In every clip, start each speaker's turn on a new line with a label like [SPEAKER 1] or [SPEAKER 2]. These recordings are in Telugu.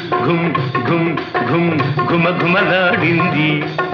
[SPEAKER 1] ఘుమ్ ఘుమ్ ఘుమ్ ఘుమ ఘుమలాడింది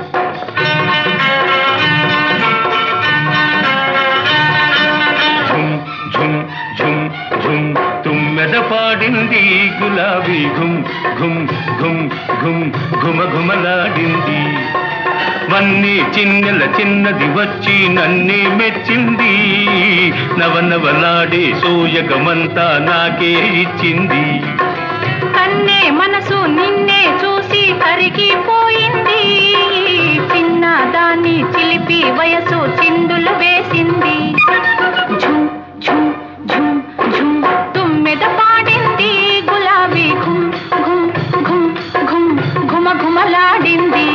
[SPEAKER 1] ఝుమ్ ఝుమ్ ఝుమ్ ఝుమ్ తుమ్మెద పాడింది గులాబీ ఘుమ్ ఘుమ్ ఘుమ్ ఘుమ్ ఘుమ ఘుమలాడింది వన్నీ చిన్నెల చిన్నది వచ్చి నన్నే మెచ్చింది నవనవలాడే సోయగమంతా నాకే ఇచ్చింది
[SPEAKER 2] కన్నే మనసు నిన్నే చూసి కరిగిపోయింది చిన్న దాన్ని చిలిపి వయసు చిందులు వేసింది ఝుమ్ ఝుమ్ ఝుమ్ ఝుమ్ తుమ్మెద పాడింది గులాబీ ఘుమ్ ఘుమ్ ఘుమ్ ఘుమ్ ఘుమ ఘుమలాడింది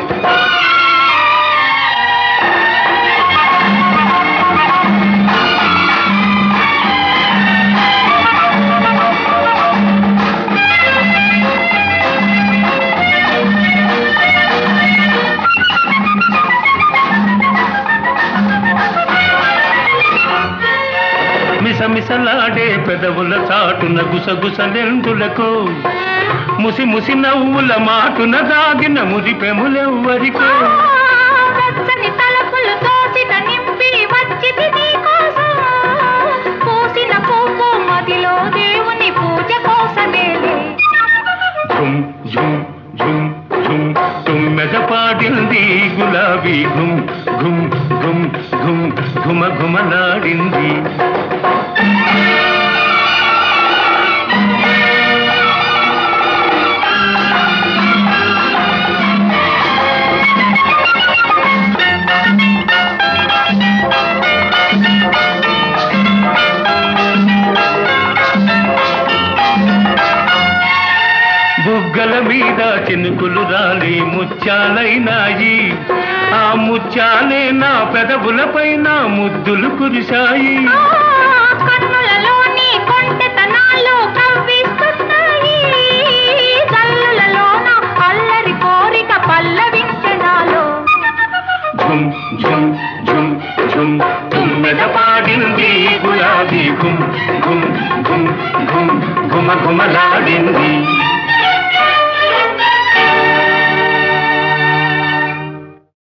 [SPEAKER 1] మిసమిసలాడే పెదవుల చాటున గుసగుసలెందులకు ముసి ముసి నవ్వుల మాటున దాగిన మురిపెములెవ్వరికో
[SPEAKER 2] వెచ్చని తలపులు తోసిన నింపి వచ్చింది నీకోసం పూసిన పువ్వు మదిలో దేవుని పూజ కోసమేలే
[SPEAKER 1] ఝుమ్ ఝుమ్ ఝుమ్ ఝుమ్ తుమ్మెద పాడింది గులాబీ ఘుమ్ ఘుమ్ ఘుమ్ ఘుమ్ ఘుమ ఘుమలాడింది బుగ్గల మీద చినుకులు రాలి ముత్యాలైనాయి ఆ ముత్యాలే నా పెదవులపైన ముద్దులు కురిశాయి
[SPEAKER 2] ఆ, కన్నులలోని కొంటెతనాలు కవ్విస్తున్నాయి జల్లులలోన అల్లరి కోరిక పల్లవించడాలో
[SPEAKER 1] ఝుమ్ ఝుమ్ ఝుమ్ ఝుమ్ తుమ్మెద పాడింది గులాబీ ఘుమ్ ఘుమ్ ఘుమ్ ఘుమ్ ఘుమ ఘుమలాడింది